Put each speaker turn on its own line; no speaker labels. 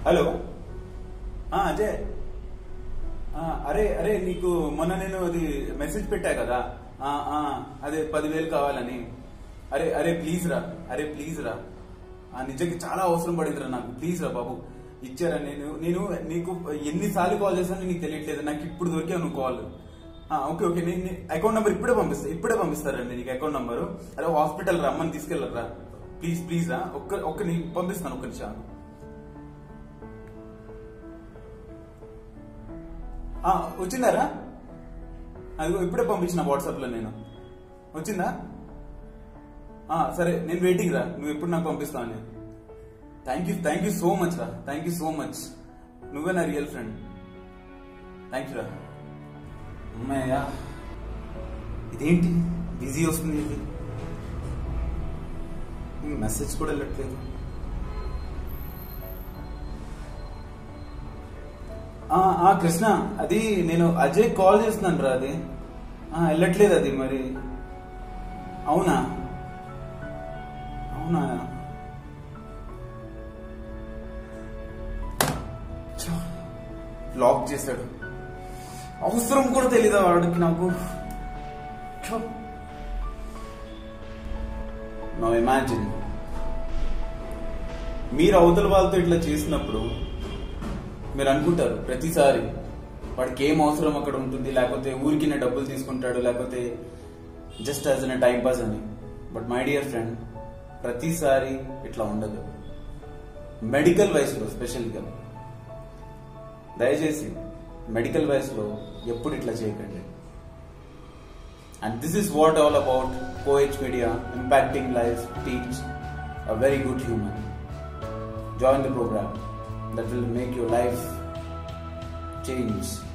hello ఆ, అజయ్ ఆ, అరే అరే నీకు మొన్న నేను అది మెసేజ్ పెట్టా కదా ఆ, ఆ, అదే పదివేలు కావాలని అరే అరే ప్లీజ్ రా అరే ప్లీజ్ రా ఆ, నిజంగా చాలా అవసరం పడిందిరా నాకు ప్లీజ్ రా బాబు ఇచ్చారా నేను నేను నీకు ఎన్నిసార్లు కాల్ చేశాను నీకు తెలియట్లేదు నాకు ఇప్పుడు దొరికావు నువ్వు కాల్ ఆ, ఓకే ఓకే నేను అకౌంట్ నెంబర్ ఇప్పుడే పంపిస్తా ఇప్పుడే పంపిస్తారండి నీకు అకౌంట్ నెంబర్ అరే హాస్పిటల్ రమ్మని తీసుకెళ్ళరా ప్లీజ్ ప్లీజ్ రా ఒక్క ఒక్క నీ పంపిస్తాను ఒక్క నిమిషం ఆ, వచ్చిందారా అదిగో ఇప్పుడే పంపించిన వాట్సాప్ లో నేను వచ్చిందా ఆ, సరే నేను వెయిటింగ్ రా నువ్వు ఎప్పుడు నాకు పంపిస్తావు అని thank you thank you so much రా థ్యాంక్ యూ సో మచ్ నువ్వే నా రియల్ ఫ్రెండ్ థ్యాంక్ యూ రా అమ్మాయ్యా ఇదేంటి బిజీ వస్తుంది ఇది మెసేజ్ కూడా వెళ్ళట్లేదు ఆ, ఆ, కృష్ణ అది నేను అజయ్ కాల్ చేస్తున్నాను రా అది ఆ, వెళ్ళట్లేదు అది మరి అవునా అవునా లాక్ చేశాడు అవసరం కూడా తెలీదా వాడికి నాకు నో ఇమాజిన్ మీరు అవతల వాళ్ళతో ఇట్లా చేసినప్పుడు మీరు అనుకుంటారు ప్రతిసారి వాడికి ఏం అవసరం అక్కడ ఉంటుంది లేకపోతే ఊరికి డబ్బులు తీసుకుంటాడు లేకపోతే just as an time pass అని బట్ మై డియర్ ఫ్రెండ్ ప్రతిసారి ఇట్లా ఉండదు మెడికల్ వయసులో స్పెషల్గా దయచేసి మెడికల్ వయసులో ఎప్పుడు ఇట్లా చేయకండి and this is what all about కోహెచ్ media impacting life teach a very good human join the program that will make your life change